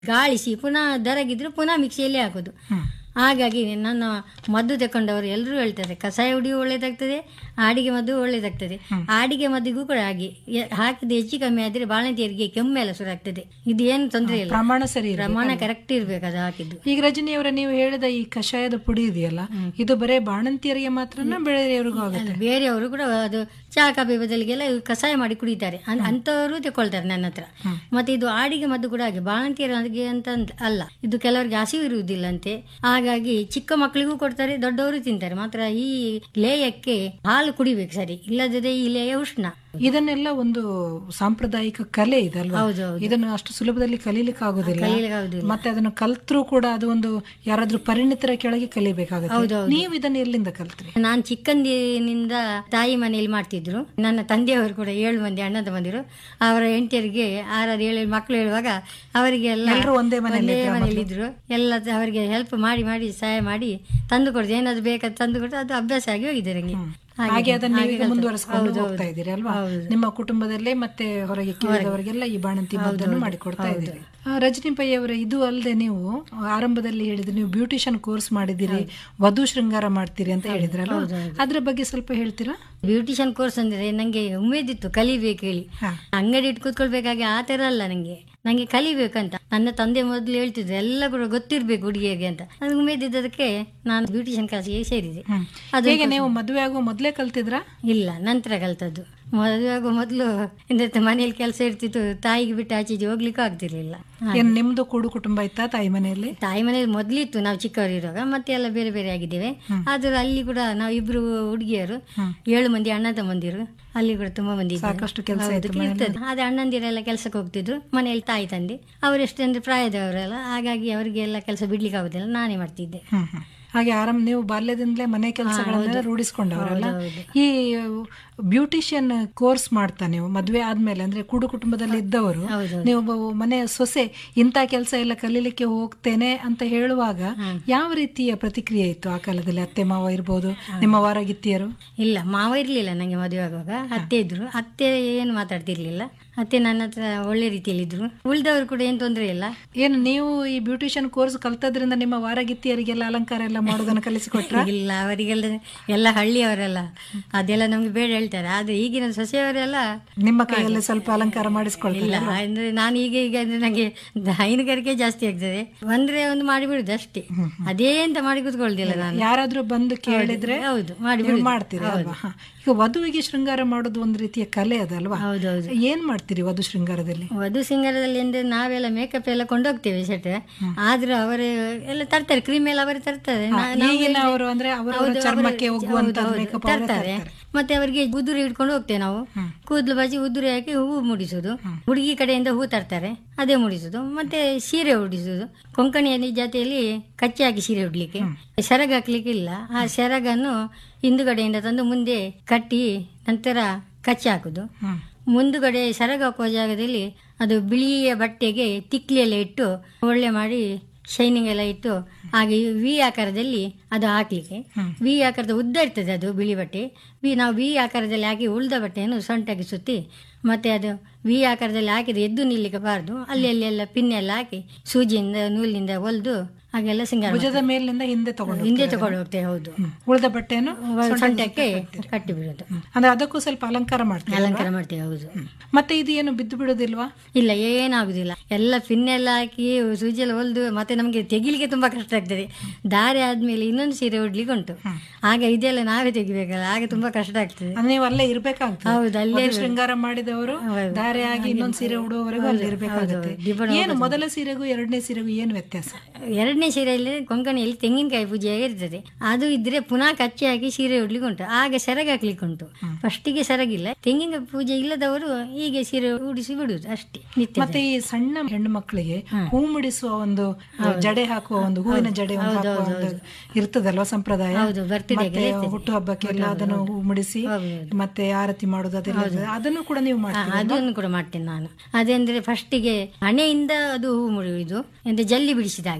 ಗಾಳಿಸಿ ಪುನಃ ದರಗಿದ್ರೆ ಪುನಃ ಮಿಕ್ಸಿಯಲ್ಲಿ ಹಾಕೋದು ಹಾಗಾಗಿ ನನ್ನ ಮದ್ದು ತಕೊಂಡವರು ಎಲ್ಲರೂ ಹೇಳ್ತಾರೆ ಕಷಾಯ ಹುಡಿಯು ಒಳ್ಳೇದಾಗ್ತದೆ ಆಡಿಗೆ ಮದ್ದು ಒಳ್ಳೇದಾಗ್ತದೆ ಆಡಿಗೆ ಮದ್ದಿಗೂ ಕೂಡ ಹಾಗೆ ಎ- ಹಾಕಿದ ಹೆಚ್ಚು ಕಮ್ಮಿ ಆದ್ರೆ ಬಾಣಂತಿಯರಿಗೆ ಕೆಮ್ಮೆಲ್ಲ ಶುರು ಆಗ್ತದೆ ಇದು ಏನು ತೊಂದರೆ ಇಲ್ಲ ಪ್ರಮಾಣ ಸರಿ ಇರ್ಬೇಕು. ಪ್ರಮಾಣ ಕರೆಕ್ಟ್ ಇರ್ಬೇಕು ಅದು ಹಾಕಿದ್ದು ಈಗ ರಜನಿ ಅವರ ನೀವು ಹೇಳಿದ ಈ ಕಷಾಯದ ಪುಡಿ ಇದೆಯಲ್ಲ ಇದು ಬರೇ ಬಾಣಂತಿಯರಿಗೆ ಮಾತ್ರನ ಬೇರೆಯವರಿಗೂ ಆಗುತ್ತೆ ಬೇರೆಯವರು ಕೂಡ ಅದು ಚಹಾ ಕಾಫಿ ಬದಲಿಗೆಲ್ಲ ಇವು ಕಷಾಯ ಮಾಡಿ ಕುಡಿತಾರೆ ಅನ್- ಅಂಥವರು ತಗೊಳ್ತಾರೆ ನನ್ನ ಹತ್ರ ಮತ್ತೆ ಇದು ಆಡಿಗೆ ಮದ್ದು ಕೂಡ ಹಾಗೆ ಬಾಣಂತಿಯರಿಗೆ ಅಂತ ಅಂತ ಅಲ್ಲ ಇದು ಕೆಲವರಿಗೆ ಹಸಿವು ಇರುವುದಿಲ್ಲಂತೆ ಹಾಗಾಗಿ ಚಿಕ್ಕ ಮಕ್ಕಳಿಗೂ ಕೊಡ್ತಾರೆ ದೊಡ್ಡವರು ತಿಂತಾರೆ ಮಾತ್ರ ಈ ಲೇಯಕ್ಕೆ ಹಾಲು ಕುಡಿಬೇಕು ಸರಿ ಇಲ್ಲದಿದ್ರೆ ಈ ಲೇಯ ಉಷ್ಣ ಇದನ್ನೆಲ್ಲ ಒಂದು ಸಾಂಪ್ರದಾಯಿಕ ಕಲೆ ಇದಲ್ವಾ ಹೌದು, ಹೌದು. ಇದನ್ನು ಅಷ್ಟು ಸುಲಭದಲ್ಲಿ ಕಲೀಲಿಕ್ಕೆ ಆಗೋದಿಲ್ಲ ಕಲೀಲಿಕ್ಕೆ ಆಗುದಿಲ್ಲ. ಮತ್ತೆ ಅದನ್ನು ಕಲ್ತ್ರೂ ಕೂಡ ಅದು ಒಂದು ಯಾರಾದ್ರೂ ಪರಿಣಿತರ ಕೆಳಗೆ ಕಲಿಬೇಕಾಗುತ್ತೆ ಹೌದು, ಹೌದು. ನೀವು ಇದನ್ನು ಎಲ್ಲಿಂದ ಕಲ್ತ್ರಿ ನಾನು ಚಿಕ್ಕಂದಿನಿಂದ ತಾಯಿ ಮನೆಯಲ್ಲಿ ಮಾಡ್ತಿದ್ರು ನನ್ನ ತಂದೆಯವರು ಕೂಡ ಏಳು ಮಂದಿ ಅಣ್ಣ ತಮ್ಮಂದಿರು ಅವರ ಹೆಂಡತಿಯರಿಗೆ ಆರಾರು ಏಳು ಮಕ್ಕಳು ಹೇಳುವಾಗ ಅವರಿಗೆಲ್ಲ ಎಲ್ರೂ ಒಂದೇ ಮನೆಯಲ್ಲಿ ಒಂದೇ ಮನೆಯಲ್ಲಿ ಇದ್ರು ಎಲ್ಲ ತ- ಅವರಿಗೆ ಹೆಲ್ಪ್ ಮಾಡಿ ಮಾಡಿ ಸಹಾಯ ಮಾಡಿ ತಂದು ಕೊಡ್ದು ಏನಾದ್ರು ಬೇಕಾದ್ರೆ ತಂದು ಕೊಟ್ಟು ಅದು ಅಭ್ಯಾಸ ಆಗಿ ಹೋಗಿದೆ ನನಗೆ ಹಾಗೆ ಅದನ್ನ ಹಾಗೆ ಈಗ ಕಲ್ತದ್ದು. ಮುಂದುವರಿಸಿಕೊಂಡು ಹೌದು, ಹೋಗ್ತಾ ಹೌದು. ಇದ್ದೀರಿ ಅಲ್ವಾ ಹೌದು. ನಿಮ್ಮ ಕುಟುಂಬದಲ್ಲೇ ಮತ್ತೆ ಹೊರಗೆ ಕೇಳಿದವರಿಗೆಲ್ಲ ಈ ಬಾಣಂತಿ ಮದ್ದನ್ನು ಮಾಡಿಕೊಡ್ತಾ ಇದ್ದೀರಿ ಆ, ರಜನಿ ಪೈ ಅವರ ಇದು ಅಲ್ಲದೆ ನೀವು ಆರಂಭದಲ್ಲಿ ಹೇಳಿದ್ರಿ ನೀವು ಬ್ಯೂಟಿಷಿಯನ್ ಕೋರ್ಸ್ ಮಾಡಿದ್ದೀರಿ ವಧು ಶೃಂಗಾರ ಮಾಡ್ತೀರಿ ಅಂತ ಹೇಳಿದ್ರಲ್ಲ ಅದ್ರ ಬಗ್ಗೆ ಸ್ವಲ್ಪ ಹೇಳ್ತೀರಾ ಬ್ಯೂಟಿಷಿಯನ್ ಕೋರ್ಸ್ ಅಂದ್ರೆ ನಂಗೆ ಉಮೇದಿತ್ತು ಕಲಿಬೇಕು ಹೇಳಿ ಹಾ. ಅಂಗಡಿ ಇಟ್ಟು ಕೂತ್ಕೊಳ್ಬೇಕಾಗಿ ಆ ಥರ ಅಲ್ಲ ನಂಗೆ ನಂಗೆ ಕಲಿಬೇಕಂತ ನನ್ನ ತಂದೆ ಮೊದಲು ಹೇಳ್ತಿದ್ರು ಎಲ್ಲ ಕೂಡ ಗೊತ್ತಿರ್ಬೇಕು ಹುಡುಗಿಯರಿಗೆ ಅಂತ ಅದು ಉಮೇದಿದ್ದದಕ್ಕೆ ನಾನು ಬ್ಯೂಟಿಷಿಯನ್ ಕ್ಲಾಸಿಗೆ ಸೇರಿದೆ ಹ್ಮ್. ಅದು ಹೇಗೆ ನೀವು ಮದುವೆ ಆಗೋ ಮೊದಲೇ ಕಲ್ತಿದ್ರಾ ಇಲ್ಲ ನಂತರ ಕಲ್ತದ್ದು ಮದುವೆ ಆಗೋ ಮೊದಲು ಮನೆಯಲ್ಲಿ ಕೆಲಸ ಇರ್ತಿತ್ತು ತಾಯಿಗೆ ಬಿಟ್ಟು ಆಚೆಗೆ ಹೋಗ್ಲಿಕ್ಕೂ ಆಗ್ತಿರ್ಲಿಲ್ಲ ಏನ್ ನಿಮ್ದು ಕೂಡು ಕುಟುಂಬ ಇತ್ತಾ ತಾಯಿ ಮನೆಯಲ್ಲಿ ತಾಯಿ ಮನೇಲಿ ಮೊದ್ಲಿತ್ತು ನಾವು ಚಿಕ್ಕವರು ಇರುವಾಗ ಮತ್ತೆ ಎಲ್ಲ ಬೇರೆ ಬೇರೆ ಆಗಿದ್ದೇವೆ ಆದ್ರೆ ಅಲ್ಲಿ ಕೂಡ ನಾವು ಇಬ್ರು ಹುಡುಗಿಯರು ಏಳು ಮಂದಿ ಅಣ್ಣ ತಮ್ಮಂದಿರು ಅಲ್ಲಿ ಕೂಡ ತುಂಬಾ ಮಂದಿ ಇದ್ದಾರೆ. ಸಾಕಷ್ಟು ಕೆಲ್ಸ ಹೌದು, ಇತ್ತು ಮನೆಯಲ್ಲಿ. ಇರ್ತದೆ ಆದ್ರೆ ಅಣ್ಣಂದಿರೆಲ್ಲ ಕೆಲಸಕ್ಕೆ ಹೋಗ್ತಿದ್ರು ಮನೆಯಲ್ಲಿ ತಾಯಿ ತಂದೆ ಅವರೆಷ್ಟಂದ್ರೆ ಪ್ರಾಯದವರೆಲ್ಲ ಹಾಗಾಗಿ ಅವರಿಗೆಲ್ಲ ಕೆಲಸ ಬಿಡ್ಲಿಕ್ಕೆ ಆಗುದಿಲ್ಲ ನಾನೇ ಮಾಡ್ತಿದ್ದೆ ಹ್ಮ್ ಹ್ಮ್. ಹಾಗೆ ಆರಾಮ್ ನೀವು ಬಾಲ್ಯದಿಂದಲೇ ಮನೆ ಕೆಲಸಗಳನ್ನೆಲ್ಲ ರೂಢಿಸ್ಕೊಂಡವರಲ್ಲ ಈ ಬ್ಯೂಟಿಷಿಯನ್ ಕೋರ್ಸ್ ಮಾಡ್ತಾ ನೀವು ಮದ್ವೆ ಆದ್ಮೇಲೆ ಅಂದ್ರೆ ಕೂಡು ಕುಟುಂಬದಲ್ಲಿ ಇದ್ದವರು ನೀವು ಒಬ್ಬ ಮನೆ ಸೊಸೆ ಇಂಥ ಕೆಲಸ ಎಲ್ಲ ಕಲೀಲಿಕ್ಕೆ ಹೋಗ್ತೇನೆ ಅಂತ ಹೇಳುವಾಗ ಯಾವ ರೀತಿಯ ಪ್ರತಿಕ್ರಿಯೆ ಇತ್ತು ಆ ಕಾಲದಲ್ಲಿ ಅತ್ತೆ ಮಾವ ಇರ್ಬೋದು ನಿಮ್ಮ ವಾರಗಿತ್ತಿಯರು ಇಲ್ಲ ಮಾವ ಇರ್ಲಿಲ್ಲ ನಂಗೆ ಮದುವೆ ಆಗುವಾಗ ಅತ್ತೆ ಇದ್ರು ಅತ್ತೆ ಏನು ಮಾತಾಡ್ತಿರ್ಲಿಲ್ಲ ಅತ್ತೆ ನನ್ನ ಹತ್ರ ಒಳ್ಳೆ ರೀತಿಯಲ್ಲಿ ಇದ್ರು ಉಳಿದವರು ಕೂಡ ಏನು ತೊಂದರೆ ಇಲ್ಲ ಏನು ನೀವು ಈ ಬ್ಯೂಟಿಷಿಯನ್ ಕೋರ್ಸ್ ಕಲ್ತದ್ರಿಂದ ನಿಮ್ಮ ವಾರಗಿತ್ತಿಯರಿಗೆಲ್ಲ ಅಲಂಕಾರ ಎಲ್ಲ ಮಾಡೋದನ್ನ ಕಲಿಸಿಕೊಟ್ರ ಇಲ್ಲ ಅವರಿಗೆಲ್ಲ ಎಲ್ಲ ಹಳ್ಳಿಯವರೆಲ್ಲ ಅದೆಲ್ಲ ನಮ್ಗೆ ಬೇಡ ಹೇಳ್ತಾರೆ ಆದ್ರೆ ಈಗಿನ ಸೊಸೆಯವರೆಲ್ಲ ನಿಮ್ಮ ಕೈಯಲ್ಲಿ ಸ್ವಲ್ಪ ಅಲಂಕಾರ ಮಾಡಿಸ್ಕೊಳ್ತಾರೆ ಇಲ್ಲ ಅಂದ್ರೆ ನಾನು ಈಗ ಈಗ ಅಂದ್ರೆ ನಂಗೆ ಹೈನುಗಾರಿಕೆ ಜಾಸ್ತಿ ಆಗ್ತದೆ ಬಂದ್ರೆ ಒಂದು ಮಾಡಿಬಿಡುದು ಅಷ್ಟೇ ಅದೇ ಅಂತ ಮಾಡಿ ಕೂತ್ಕೊಳ್ದಿಲ್ಲ ನಾನು ಯಾರಾದ್ರೂ ಬಂದು ಕೇಳಿದ್ರೆ ಹೌದು ಮಾಡಿ ನೀವು ಮಾಡ್ತೀರಿ ಅಲ್ವಾ ಹ. ಈಗ ವಧುವಿಗೆ ಶೃಂಗಾರ ಮಾಡೋದು ಒಂದು ರೀತಿಯ ಕಲೆ ಅದಲ್ವಾ ಹೌದೌದು ಏನ್ ಮಾಡ್ತೀರಿ ವಧು ಶೃಂಗಾರದಲ್ಲಿ ವಧು ಸಿಂಗಾರದಲ್ಲಿ ಅಂದ್ರೆ ನಾವೆಲ್ಲ ಮೇಕಪ್ ಎಲ್ಲ ಕೊಂಡೋಗ್ತೇವೆ ಸೆಟ್ ಆದ್ರೂ ಅವರು ಎಲ್ಲ ತರ್ತಾರೆ ಕ್ರೀಮ್ ಎಲ್ಲ ಅವರೇ ತರ್ತಾರೆ ನಾ- ನಾವು ಈಗಿನ ಎಲ್ಲ- ಅವರು ಅಂದ್ರೆ ಅವರ ಹೌದು, ಅವರು- ಚರ್ಮಕ್ಕೆ ಹೋಗುವಂತ ಹೌದು, ಹೌದು, ಮೇಕಪ್ ಅವರೇ ತರ್ತಾರೆ ತರ್ತಾರೆ. ಮತ್ತೆ ಅವರಿಗೆ ಉದುರು ಹಿಡ್ಕೊಂಡು ಹೋಗ್ತೇವೆ ನಾವು ಕೂದಲು ಬಾಜಿ ಉದುರು ಹಾಕಿ ಹೂವು ಮುಡಿಸುದು ಹುಡುಗಿ ಕಡೆಯಿಂದ ಹೂ ತರ್ತಾರೆ ಅದೇ ಮುಡಿಸುದು ಮತ್ತೆ ಸೀರೆ ಉಡಿಸುದು ಕೊಂಕಣಿಯ ಜಾತಿಯಲ್ಲಿ ಕಚ್ಚೆ ಹಾಕಿ ಸೀರೆ ಉಡ್ಲಿಕ್ಕೆ ಸೆರಗ ಹಾಕ್ಲಿಕ್ಕೆ ಇಲ್ಲ ಆ ಸೆರಗನ್ನು ಹಿಂದುಗಡೆಯಿಂದ ತಂದು ಮುಂದೆ ಕಟ್ಟಿ ನಂತರ ಕಚ್ಚೆ ಹಾಕುದು ಹ್ಮ್. ಮುಂದುಗಡೆ ಸೆರಗ ಹಾಕುವ ಜಾಗದಲ್ಲಿ ಅದು ಬಿಳಿಯ ಬಟ್ಟೆಗೆ ತಿಕ್ಲಿಯೆಲ್ಲ ಇಟ್ಟು ಒಳ್ಳೆ ಮಾಡಿ ಶೈನಿಂಗ್ ಎಲ್ಲ ಇಟ್ಟು ಹಾಗೆ ವಿ ಆಕಾರದಲ್ಲಿ ಅದು ಹಾಕ್ಲಿಕ್ಕೆ ವಿ ಆಕಾರದ ಉದ್ದ ಇರ್ತದೆ ಅದು ಬಿಳಿ ಬಟ್ಟೆ ವಿ ನಾವು ವಿ ಆಕಾರದಲ್ಲಿ ಹಾಕಿ ಉಳಿದ ಬಟ್ಟೆಯನ್ನು ಸೊಂಟಾಗಿ ಸುತ್ತಿ ಮತ್ತೆ ಅದು ವಿ ಆಕಾರದಲ್ಲಿ ಹಾಕಿದ್ರೆ ಎದ್ದು ನಿಲ್ಲಿಕ್ಕೆ ಬಾರದು ಅಲ್ಲಿ ಅಲ್ಲಿ ಎಲ್ಲ ಪಿನ್ ಎಲ್ಲ ಹಾಕಿ ಸೂಜಿಯಿಂದ ನೂಲಿನಿಂದ ಹೊಲಿದು ಹಾಗೆಲ್ಲ ಸಿಂಗಾರ ಭುಜದ ಮೇಲಿನಿಂದ ಹಿಂದೆ ತಗೊಂಡು ಹಿಂದೆ ತಗೊಂಡು ಹೋಗ್ತೇವೆ ಹೌದು ಉಳಿದ ಬಟ್ಟೆಯನ್ನು ಸೊಂಟಕ್ಕೆ ಕಟ್ಟಿ ಬಿಡೋದು ಅಂದ್ರೆ ಅದಕ್ಕೂ ಸ್ವಲ್ಪ ಅಲಂಕಾರ ಮಾಡ್ತೀರಿ ಅಲಂಕಾರ ಮಾಡ್ತೇವೆ ಹೌದು ಮತ್ತೆ ಇದು ಏನು ಬಿದ್ದು ಬಿಡೋದಿಲ್ವಾ ಇಲ್ಲ ಏನಾಗುದಿಲ್ಲ ಎಲ್ಲ ಪಿನ್ ಎಲ್ಲ ಹಾಕಿ ಸೂಜಿ ಎಲ್ಲ ಹೊಲಿದು ಮತ್ತೆ ನಮಗೆ ತೆಗಿಲಿಕ್ಕೆ ತುಂಬಾ ಕಷ್ಟ ಆಗ್ತದೆ ದಾರೆ ಆದ್ಮೇಲೆ ಇನ್ನೊಂದು ಸೀರೆ ಉಡ್ಲಿಕ್ಕೆ ಉಂಟು ಆಗ ಇದೆಲ್ಲ ನಾವೇ ತೆಗಿಬೇಕಲ್ಲ ಆಗ ತುಂಬಾ ಕಷ್ಟ ಆಗ್ತದೆ ಅಂದ್ರೆ ನೀವು ಅಲ್ಲೇ ಇರ್ಬೇಕಾಗ್ತದೆ ಹೌದು, ಅಲ್ಲೇ ವಧು ಶೃಂಗಾರ ಮಾಡಿದವರು ದಾರೆ ಆಗಿ ಇನ್ನೊಂದು ಸೀರೆ ಉಡುವವರೆಗೂ ಅಲ್ಲಿ ಇರ್ಬೇಕಾಗುತ್ತೆ ಏನು ಮೊದಲ ಸೀರೆಗೂ ಎರಡನೇ ಸೀರೆಗೂ ಏನು ವ್ಯತ್ಯಾಸ ಎರಡನೇ ಸೀರೆಯಲ್ಲಿ ಕೊಂಕಣಿಯಲ್ಲಿ ತೆಂಗಿನಕಾಯಿ ಪೂಜೆ ಇರ್ತದೆ ಅದು ಇದ್ರೆ ಪುನಃ ಕಚ್ಚೆ ಹಾಕಿ ಸೀರೆ ಉಡ್ಲಿಕ್ಕೆ ಉಂಟು ಆಗ ಸೆರಗ ಹಾಕ್ಲಿಕ್ಕೆ ಉಂಟು ಫಸ್ಟಿಗೆ ಸೆರಗಿಲ್ಲ ತೆಂಗಿನಕಾಯಿ ಪೂಜೆ ಇಲ್ಲದವರು ಹೀಗೆ ಸೀರೆ ಉಡಿಸಿ ಬಿಡುದು ಅಷ್ಟೇ ನಿತ್ಯ ಮತ್ತೆ ಈ ಸಣ್ಣ ಹೆಣ್ಣು ಮಕ್ಕಳಿಗೆ ಹೂ ಮುಡಿಸುವ ಒಂದು ಜಡೆ ಹಾಕುವ ಒಂದು ಹೂವಿನ ಜಡೆ ಒಂದು ಹಾಕುವ ಒಂದು ಇರ್ತದಲ್ವಾ ಸಂಪ್ರದಾಯ ಹೌದು, birthday ಗೆ ಮತ್ತೆ ಹುಟ್ಟು ಹಬ್ಬಕ್ಕೆಲ್ಲ ಅದನ್ನು ಹೂ ಮುಡಿಸಿ ಮತ್ತೆ ಆರತಿ ಮಾಡೋದು ಅದೆಲ್ಲ ಇರ್ತದೆ. ಅದನ್ನು ಕೂಡ ನೀವು ಮಾಡ್ತೀರಿ ಅದನ್ನು ಕೂಡ ಮಾಡ್ತೇನೆ ನಾನು ಅದಂದ್ರೆ ಫಸ್ಟಿಗೆ ಹಣೆಯಿಂದ ಅದು ಹೂ ಮುಡಿಯುವುದು ಅಂದ್ರೆ ಜಲ್ಲಿ ಬಿಡಿಸಿದ ಹಾಗೆ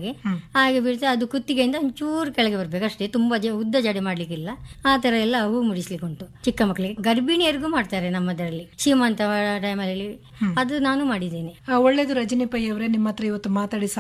ಹಾಗೆ ಬೀಳ್ತಾ ಅದು ಕುತ್ತಿಗೆಯಿಂದ ಒಂಚೂರು ಕೆಳಗೆ ಬರ್ಬೇಕು ಅಷ್ಟೇ ತುಂಬಾ ಜ ಉದ್ದ ಜಡೆ ಮಾಡ್ಲಿಕ್ಕಿಲ್ಲ ಆ ತರ ಎಲ್ಲ ಹೂ ಮುಡಿಸ್ಲಿಕ್ಕೆ ಉಂಟು ಚಿಕ್ಕ ಮಕ್ಕಳಿಗೆ ಗರ್ಭಿಣಿಯರಿಗೂ ಮಾಡ್ತಾರೆ ನಮ್ಮದರಲ್ಲಿ ಸೀಮಂತ ಟೈಮಲ್ಲಿ ಅದು ನಾನು ಮಾಡಿದ್ದೇನೆ ಆ, ಒಳ್ಳೇದು ರಜನಿ ಪೈ ಅವರೇ ನಿಮ್ಮ ಹತ್ರ ಇವತ್ತು ಮಾತಾಡಿ